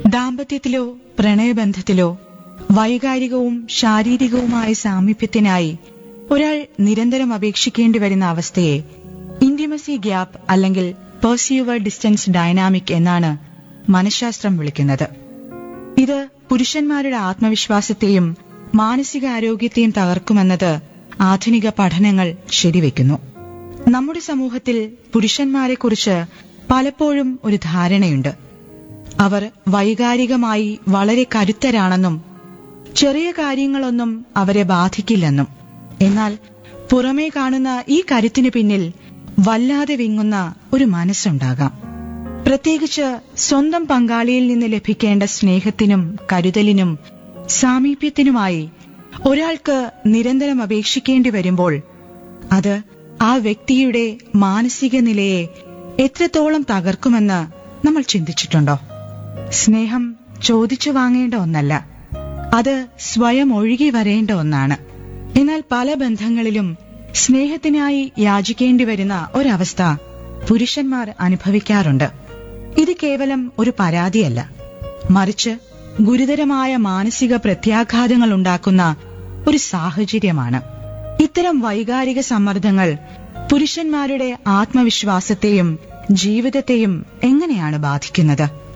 ദാമ്പത്യത്തിലോ പ്രണയബന്ധത്തിലോ വൈകാരികവും ശാരീരികവുമായ സാമീപ്യത്തിനായി ഒരാൾ നിരന്തരം അപേക്ഷിക്കേണ്ടി വരുന്ന അവസ്ഥയെ ഇന്റിമസി ഗ്യാപ്പ് അല്ലെങ്കിൽ പെർസ്യൂവർ ഡിസ്റ്റൻസ് ഡൈനാമിക് എന്നാണ് മനഃശാസ്ത്രം വിളിക്കുന്നത് ഇത് പുരുഷന്മാരുടെ ആത്മവിശ്വാസത്തെയും മാനസികാരോഗ്യത്തെയും തകർക്കുമെന്നത് ആധുനിക പഠനങ്ങൾ ശരിവെക്കുന്നു നമ്മുടെ സമൂഹത്തിൽ പുരുഷന്മാരെക്കുറിച്ച് പലപ്പോഴും ഒരു ധാരണയുണ്ട് അവർ വൈകാരികമായി വളരെ കരുത്തരാണെന്നും ചെറിയ കാര്യങ്ങളൊന്നും അവരെ ബാധിക്കില്ലെന്നും എന്നാൽ പുറമേ കാണുന്ന ഈ കരുത്തിനു പിന്നിൽ വല്ലാതെ വിങ്ങുന്ന ഒരു മനസ്സുണ്ടാകാം പ്രത്യേകിച്ച് സ്വന്തം പങ്കാളിയിൽ നിന്ന് ലഭിക്കേണ്ട സ്നേഹത്തിനും കരുതലിനും സാമീപ്യത്തിനുമായി ഒരാൾക്ക് നിരന്തരം അപേക്ഷിക്കേണ്ടി വരുമ്പോൾ അത് ആ വ്യക്തിയുടെ മാനസിക നിലയെ എത്രത്തോളം തകർക്കുമെന്ന് നമ്മൾ ചിന്തിച്ചിട്ടുണ്ടോ സ്നേഹം ചോദിച്ചു വാങ്ങേണ്ട ഒന്നല്ല അത് സ്വയം ഒഴുകി വരേണ്ട ഒന്നാണ് എന്നാൽ പല ബന്ധങ്ങളിലും സ്നേഹത്തിനായി യാചിക്കേണ്ടി വരുന്ന ഒരവസ്ഥ പുരുഷന്മാർ അനുഭവിക്കാറുണ്ട് ഇത് കേവലം ഒരു പരാതിയല്ല മറിച്ച് ഗുരുതരമായ മാനസിക പ്രത്യാഘാതങ്ങൾ ഉണ്ടാക്കുന്ന ഒരു സാഹചര്യമാണ് ഇത്തരം വൈകാരിക സമ്മർദ്ദങ്ങൾ പുരുഷന്മാരുടെ ആത്മവിശ്വാസത്തെയും ജീവിതത്തെയും എങ്ങനെയാണ് ബാധിക്കുന്നത്